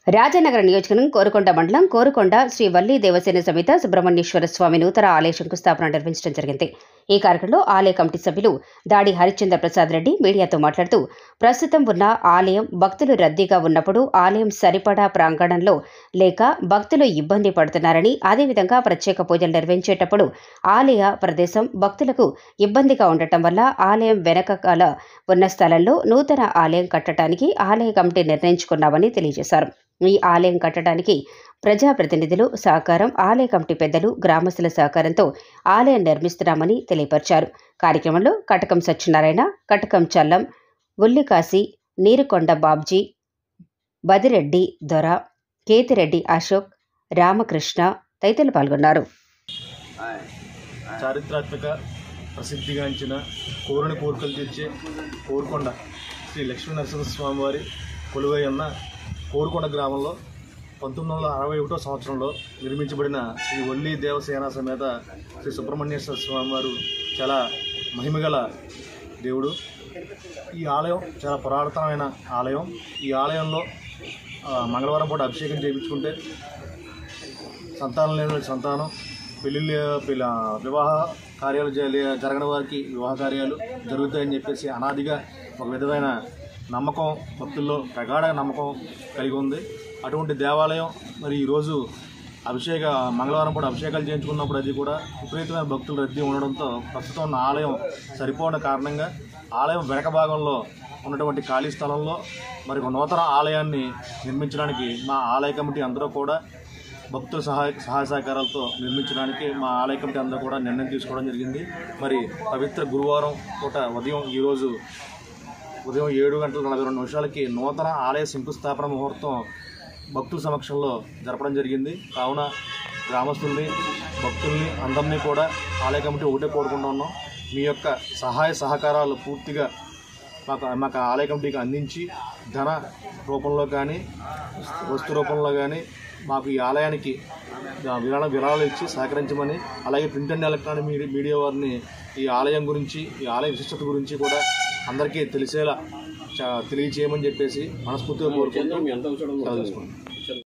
రాజనగర నియోజకవర్గం కోరుకొండ మండలం కోరుకొండ శ్రీ వల్లి దేవసేన సమేత సుబ్రహ్మణ్యేశ్వర స్వామి నూతన ఆలయ శంకుస్థాపన నిర్వహించడం జరిగింది ఈ కార్యక్రమంలో ఆలయ కమిటీ సభ్యులు దాడి హరిశ్చంద్ర ప్రసాద్ రెడ్డి మీడియాతో మాట్లాడుతూ ప్రస్తుతం ఉన్న ఆలయం భక్తులు రద్దీగా ఉన్నప్పుడు ఆలయం సరిపడా ప్రాంగణంలో లేక భక్తులు ఇబ్బంది పడుతున్నారని అదేవిధంగా ప్రత్యేక పూజలు నిర్వహించేటప్పుడు ఆలయ ప్రదేశం భక్తులకు ఇబ్బందిగా ఉండటం వల్ల ఆలయం వెనకాల ఉన్న స్థలంలో నూతన ఆలయం కట్టడానికి ఆలయ కమిటీ నిర్ణయించుకున్నామని తెలియజేశారు ఈ ఆలయం కట్టడానికి ప్రజాప్రతినిధులు సహకారం ఆలయ కమిటీ పెద్దలు గ్రామస్తుల సహకారంతో ఆలయం నిర్మిస్తున్నామని తెలియపరిచారు కార్యక్రమంలో కటకం సత్యనారాయణ కటకం చల్లం ఉల్లికాశి నీరుకొండ బాబ్జీ బదిరెడ్డి దొర కేతిరెడ్డి అశోక్ రామకృష్ణ తదితరులు పాల్గొన్నారు చారిత్రాత్మక ప్రసిద్ధిగాంచిన కోరుని కోరికలు తీర్చే కోరుకొండ శ్రీ లక్ష్మీ నరసింహస్వామి వారి కొలువై ఉన్న కోరుకొండ గ్రామంలో పంతొమ్మిది వందల అరవై ఒకటో సంవత్సరంలో నిర్మించబడిన శ్రీ వల్లి దేవసేన సమేత శ్రీ సుబ్రహ్మణ్యేశ్వర స్వామి వారు చాలా మహిమగల దేవుడు ఈ ఆలయం చాలా పురాతనమైన ఆలయం ఈ ఆలయంలో ఆ, మంగళవారం పూట అభిషేకం చేయించుకుంటే సంతానం లేని వారికి సంతానం పెళ్ళిళ్ళు పిల్ల వివాహ కార్యాలు జ- జరగని వారికి వివాహ కార్యాలు జరుగుతాయని చెప్పేసి అనాదిగా ఒక విధమైన నమ్మకం భక్తుల్లో ప్రగాఢ నమ్మకం కలిగి ఉంది అటువంటి దేవాలయం మరి ఈరోజు అభిషేక మంగళవారం పూట అభిషేకాలు చేయించుకున్నప్పుడు అది కూడా విపరీతమైన భక్తుల రద్దీ ఉండడంతో ప్రస్తుతం ఉన్న ఆలయం సరిపోని కారణంగా ఆలయం వెనక భాగంలో ఉన్నటువంటి ఖాళీ స్థలంలో మరి ఒక నూతన ఆలయాన్ని నిర్మించడానికి మా ఆలయ కమిటీ అందరూ కూడా భక్తుల సహాయ సహాయ సహకారాలతో నిర్మించడానికి మా ఆలయ కమిటీ అందరూ కూడా నిర్ణయం తీసుకోవడం జరిగింది మరి పవిత్ర గురువారం పూట ఉదయం ఈరోజు ఉదయం ఏడు గంటల నలభై రెండు నిమిషాలకి నూతన ఆలయ శంకుస్థాపన ముహూర్తం భక్తుల సమక్షంలో జరపడం జరిగింది కావున గ్రామస్తుల్ని భక్తుల్ని అందరినీ కూడా ఆలయ కమిటీ ఒకటే కోరుకుంటూ ఉన్నాం మీ యొక్క సహాయ సహకారాలు పూర్తిగా మాకు మాకు ఆలయ కమిటీకి అందించి ధన రూపంలో కానీ వస్తు రూపంలో కానీ మాకు ఈ ఆలయానికి విరాళ విరాళాలు ఇచ్చి సహకరించమని అలాగే print and electronic media media వారిని ఈ ఆలయం గురించి ఈ ఆలయ విశిష్టత గురించి కూడా అందరికీ తెలిసేలా చ- తెలియచేయమని చెప్పేసి మనస్ఫూర్తిగా కోరుకుంటూ సెలవు తీసుకుంటున్నాం.